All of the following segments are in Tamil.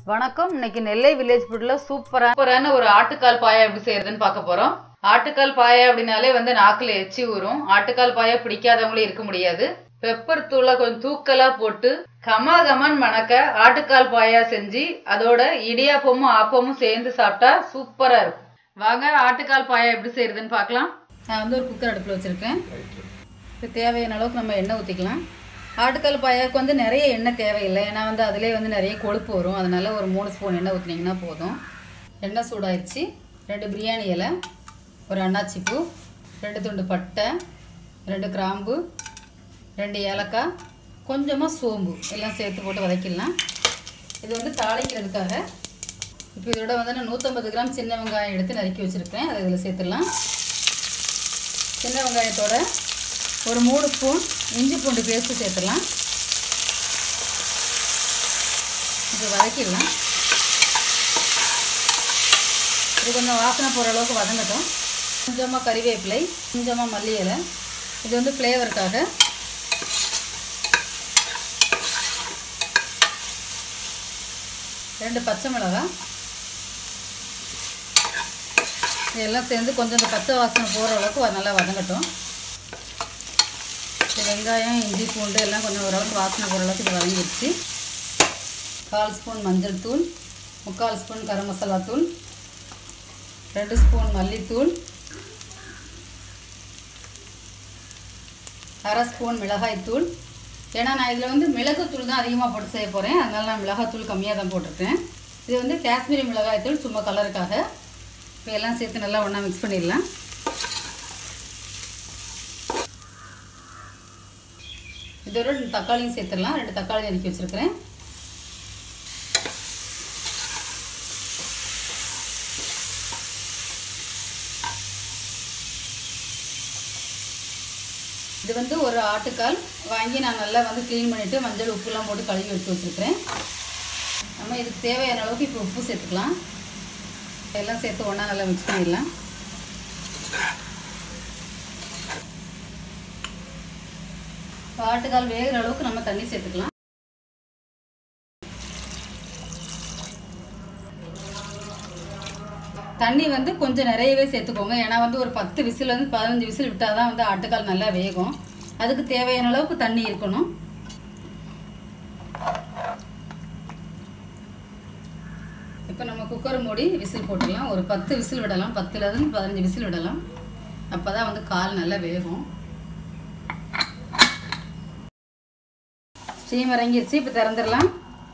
வணக்கம் இன்னைக்கு நெல்லை வில்லேஜ் ஃபுட்ல சூப்பரா சூப்பரான ஒரு ஆட்டுக்கால் பாயா எப்படி செய்யறதுன்னு பார்க்க போறோம் ஆட்டுக்கால் பாயா அப்படின்னாலே வந்து நாக்குல எச்சி ஊறும் ஆட்டுக்கால் பாயா பிடிக்காதவங்களே இருக்க முடியாது பெப்பர் தூளை கொஞ்சம் தூக்கலா போட்டு கமா கமான் மணக்க ஆட்டுக்கால் பாயா செஞ்சு அதோட இடியாப்பமும் ஆப்பமும் சேர்ந்து சாப்பிட்டா சூப்பரா இருக்கும் வாங்க ஆட்டுக்கால் பாயா எப்படி செய்யறதுன்னு பார்க்கலாம் நான் வந்து ஒரு குக்கர் அடுப்பில் வச்சிருக்கேன் இப்போ தேவையான அளவுக்கு நம்ம எண்ணெய் ஊற்றிக்கலாம் ஆட்டுக்கால் பாயாவுக்கு வந்து நிறைய எண்ணெய் தேவையில்லை ஏன்னா வந்து அதிலே வந்து நிறைய கொழுப்பு வரும் அதனால ஒரு மூணு ஸ்பூன் எண்ணெய் ஊற்றினீங்கன்னா போதும் எண்ணெய் சூடாயிருச்சு ரெண்டு பிரியாணி இலை ஒரு அன்னாச்சி பூ ரெண்டு துண்டு பட்டை ரெண்டு கிராம்பு ரெண்டு ஏலக்காய் கொஞ்சமாக சோம்பு எல்லாம் சேர்த்து போட்டு வதக்கிடலாம் இது வந்து தாளிக்கிறதுக்காக இப்போ இதோட வந்து நான் நூற்றம்பது கிராம் சின்ன வெங்காயம் எடுத்து நறுக்கி வச்சுருக்கேன் அதை இதில் சேர்த்துடலாம் சின்ன வெங்காயத்தோட ஒரு மூணு ஸ்பூன் இஞ்சி பூண்டு பேஸ்ட்டு சேர்த்துடலாம் இது வதக்கிடலாம் இது கொஞ்சம் வாசனை போகிற அளவுக்கு வதங்கட்டும் கொஞ்சமாக கறிவேப்பிலை கொஞ்சமாக மல்லி இலை இது வந்து ஃப்ளேவருக்காக ரெண்டு பச்சை மிளகாய் இதெல்லாம் சேர்ந்து கொஞ்சம் இந்த பச்சை வாசனை போகிற அளவுக்கு வ- நல்லா வதங்கட்டும் இந்த வெங்காயம் இஞ்சி பூண்டு எல்லாம் கொஞ்சம் ஓரளவுக்கு வாசனை போகிற அளவுக்கு இது வதங்கிடுச்சு கால் ஸ்பூன் மஞ்சள் தூள் முக்கால் ஸ்பூன் கரம் மசாலா தூள் ரெண்டு ஸ்பூன் மல்லித்தூள் அரை ஸ்பூன் மிளகாய் தூள் ஏன்னா நான் இதில் வந்து மிளகுத்தூள் தான் அதிகமாக போட்டு செய்ய போகிறேன் அதனால நான் மிளகாத்தூள் கம்மியாக தான் போட்டிருக்கேன் இது வந்து காஷ்மீரி மிளகாய் தூள் சும்மா கலருக்காக இப்போ எல்லாம் சேர்த்து நல்லா ஒன்றா மிக்ஸ் பண்ணிடலாம் இதோட ரெண்டு தக்காளியும் சேர்த்துடலாம் ரெண்டு தக்காளி நறுக்கி வச்சுருக்கிறேன் இது வந்து ஒரு ஆட்டுக்கால் வாங்கி நான் நல்லா வந்து க்ளீன் பண்ணிவிட்டு மஞ்சள் உப்புலாம் போட்டு கழுவி எடுத்து வச்சுருக்கிறேன் நம்ம இதுக்கு தேவையான அளவுக்கு இப்போ உப்பு சேர்த்துக்கலாம் எல்லாம் சேர்த்து ஒன்றா நல்லா மிக்ஸ் பண்ணிடலாம் இப்போ ஆட்டுக்கால் வேகிற அளவுக்கு நம்ம தண்ணி சேர்த்துக்கலாம் தண்ணி வந்து கொஞ்சம் நிறையவே சேர்த்துக்கோங்க ஏன்னா வந்து ஒரு பத்து விசில் வந்து பதினஞ்சு விசில் விட்டால் தான் வந்து ஆட்டுக்கால் நல்லா வேகும் அதுக்கு தேவையான அளவுக்கு தண்ணி இருக்கணும் இப்போ நம்ம குக்கர் மூடி விசில் போட்டுடலாம் ஒரு பத்து விசில் விடலாம் பத்துலேருந்து பதினஞ்சு விசில் விடலாம் அப்போ தான் வந்து கால் நல்லா வேகும் ஸ்டீம் இறங்கிருச்சு இப்போ திறந்துடலாம்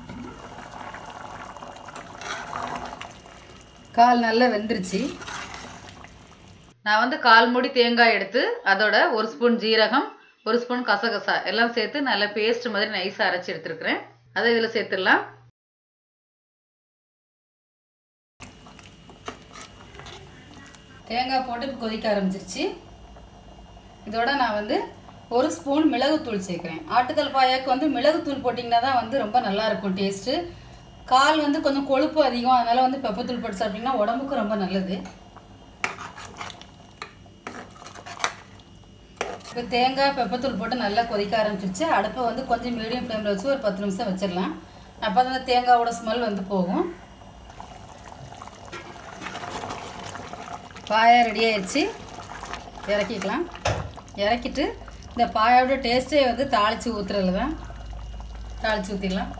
கால் நல்லா வெந்துருச்சு நான் வந்து கால் மூடி தேங்காய் எடுத்து அதோட ஒரு ஸ்பூன் ஜீரகம் ஒரு ஸ்பூன் கசகசா எல்லாம் சேர்த்து நல்லா பேஸ்ட் மாதிரி நைஸாக அரைச்சி எடுத்துருக்கிறேன் அதை இதில் சேர்த்துடலாம் தேங்காய் போட்டு இப்போ கொதிக்க ஆரம்பிச்சிருச்சு இதோட நான் வந்து ஒரு ஸ்பூன் மிளகுத்தூள் சேர்க்குறேன் ஆட்டுக்கல் பாயாக்கு வந்து மிளகுத்தூள் போட்டிங்கன்னா தான் வந்து ரொம்ப நல்லா இருக்கும் டேஸ்ட்டு கால் வந்து கொஞ்சம் கொழுப்பு அதிகம் அதனால் வந்து பெப்பத்தூள் போட்டு சாப்பிட்டிங்கன்னா உடம்புக்கு ரொம்ப நல்லது இப்போ தேங்காய் பெப்பத்தூள் போட்டு நல்லா கொதிக்க ஆரம்பிச்சிருச்சு அடுப்பை வந்து கொஞ்சம் மீடியம் ஃப்ளேமில் வச்சு ஒரு பத்து நிமிஷம் வச்சிடலாம் அப்போ தான் அந்த தேங்காவோட ஸ்மெல் வந்து போகும் பாயா ரெடி ஆயிடுச்சு இறக்கிக்கலாம் இறக்கிட்டு இந்த பாயாவோட டேஸ்ட்டே வந்து தாளித்து ஊற்றுறதுல தான் தாளித்து ஊற்றிடலாம்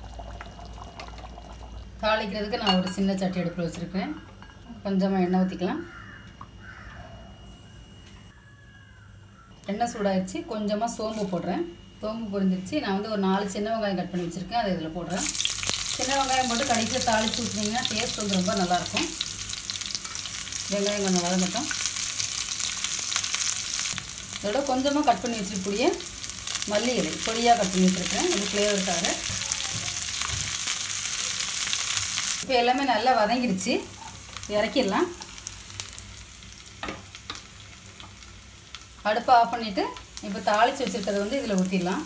தாளிக்கிறதுக்கு நான் ஒரு சின்ன சட்டி அடுப்பில் வச்சுருக்கேன் கொஞ்சமாக எண்ணெய் ஊற்றிக்கலாம் எண்ணெய் சூடாயிடுச்சு கொஞ்சமாக சோம்பு போடுறேன் சோம்பு பொரிஞ்சிருச்சு நான் வந்து ஒரு நாலு சின்ன வெங்காயம் கட் பண்ணி வச்சுருக்கேன் அதை இதில் போடுறேன் சின்ன வெங்காயம் போட்டு கடைசியில் தாளித்து ஊற்றினீங்கன்னா டேஸ்ட் வந்து ரொம்ப நல்லாயிருக்கும் வெங்காயம் கொஞ்சம் வதங்கட்டும் இதோட கொஞ்சமாக கட் பண்ணி வச்சிருக்கூடிய மல்லி இலை பொடியாக கட் பண்ணி வச்சுருக்கேன் இது ஃப்ளேவருக்காக இப்போ எல்லாமே நல்லா வதங்கிருச்சு இறக்கிடலாம் அடுப்பை ஆஃப் பண்ணிவிட்டு இப்போ தாளித்து வச்சுருக்கிறத வந்து இதில் ஊற்றிடலாம்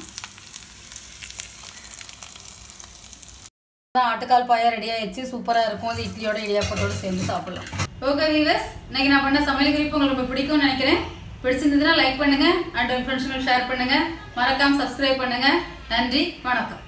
ஆட்டுக்கால் பாயா ரெடி ஆயிடுச்சு சூப்பராக இருக்கும் அது இட்லியோட இடியாப்பத்தோடு சேர்ந்து சாப்பிடலாம் ஓகே வீவர்ஸ் இன்னைக்கு நான் பண்ண சமையல் குறிப்பு உங்களுக்கு ரொம்ப பிடிக்கும்னு நினைக்கிறேன் பிடிச்சிருந்ததுன்னா லைக் பண்ணுங்க அண்ட் ஃப்ரெண்ட்ஸுங்களுக்கு ஷேர் பண்ணுங்க மறக்காம சப்ஸ்கிரைப் பண்ணுங்க நன்றி வணக்கம்